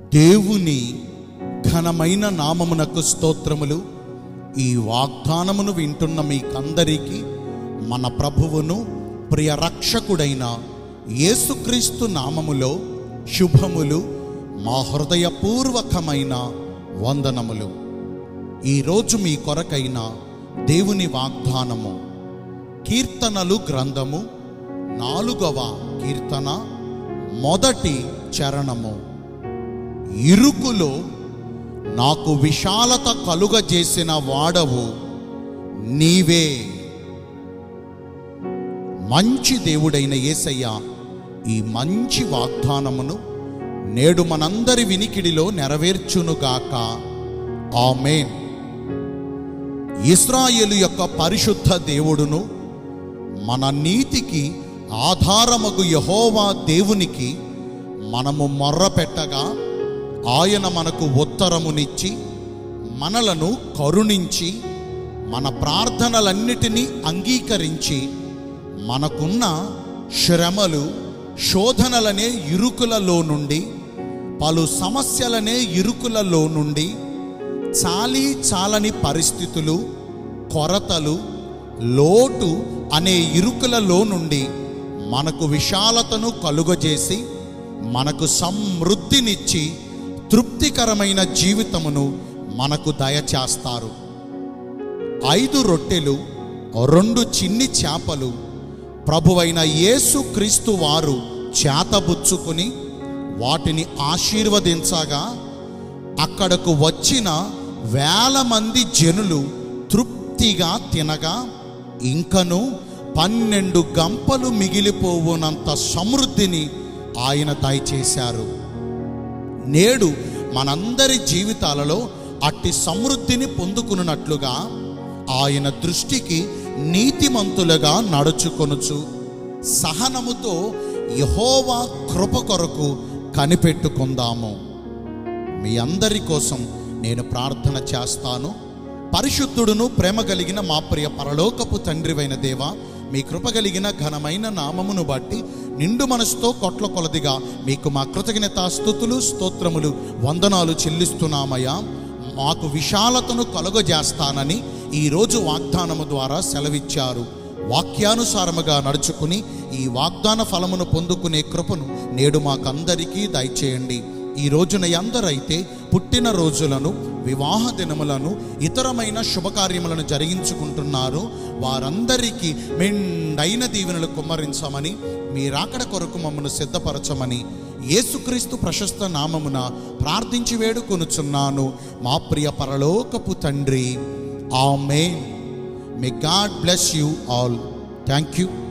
దేవుని ఘనమైన నామమునకు స్తోత్రములు ఈ వాగ్దానమును వింటున్న మీకందరికీ మన ప్రభువును ప్రియ రక్షకుడైన యేసుక్రీస్తు నామములో శుభములు మా హృదయపూర్వకమైన వందనములు ఈరోజు మీ కొరకైన దేవుని వాగ్దానము కీర్తనలు గ్రంథము నాలుగవ కీర్తన మొదటి చరణము ఇరుకులో నాకు విశాలత కలుగజేసిన వాడవు నీవే మంచి దేవుడైన యేసయ్య ఈ మంచి వాగ్దానమును నేడు మనందరి వినికిడిలో నెరవేర్చునుగాక ఆమేన్ ఇస్రాయేలు యొక్క పరిశుద్ధ దేవుడును మన నీతికి ఆధారమగు యహోవా దేవునికి మనము మొర్ర పెట్టగా ఆయన మనకు ఉత్తరమునిచ్చి మనలను కరుణించి మన ప్రార్థనలన్నిటినీ అంగీకరించి మనకున్న శ్రమలు శోధనలనే ఇరుకులలో నుండి పలు సమస్యలనే ఇరుకులలో నుండి చాలి చాలని పరిస్థితులు కొరతలు లోటు అనే ఇరుకులలో నుండి మనకు విశాలతను కలుగజేసి మనకు సమృద్ధినిచ్చి తృప్తికరమైన జీవితమును మనకు దయచేస్తారు ఐదు రొట్టెలు రెండు చిన్ని చేపలు ప్రభువైన యేసు క్రీస్తు వారు చేతబుచ్చుకుని వాటిని ఆశీర్వదించగా అక్కడకు వచ్చిన వేల మంది జనులు తృప్తిగా తినగా ఇంకను పన్నెండు గంపలు మిగిలిపోవునంత సమృద్ధిని ఆయన దయచేశారు నేడు మనందరి జీవితాలలో అట్టి సమృద్ధిని పొందుకున్నట్లుగా ఆయన దృష్టికి నీతిమంతులుగా నడుచుకొనుచు సహనముతో యహోవా కృప కొరకు కనిపెట్టుకుందాము మీ అందరి కోసం నేను ప్రార్థన చేస్తాను పరిశుద్ధుడును ప్రేమ కలిగిన మా ప్రియ పరలోకపు తండ్రివైన దేవ మీ కృప కలిగిన ఘనమైన నామమును బట్టి నిండు మనసుతో కొట్ల కొలదిగా మీకు మా కృతజ్ఞత స్థుతులు స్తోత్రములు వందనాలు చెల్లిస్తున్నామయ్యా మాకు విశాలతను కలుగజేస్తానని ఈరోజు వాగ్దానము ద్వారా సెలవిచ్చారు వాక్యానుసారముగా నడుచుకుని ఈ వాగ్దాన ఫలమును పొందుకునే కృపను నేడు మాకందరికీ దయచేయండి ఈ రోజున ఎందరైతే పుట్టిన రోజులను వివాహ దినములను ఇతరమైన శుభకార్యములను జరిగించుకుంటున్నారు వారందరికీ మెండైన దీవెనలు కుమ్మరించమని మీ రాకడ కొరకు మమ్మను సిద్ధపరచమని యేసుక్రీస్తు ప్రశస్త నామమున ప్రార్థించి వేడుకొనుచున్నాను మా ప్రియ పరలోకపు తండ్రి amen may God bless you all thank you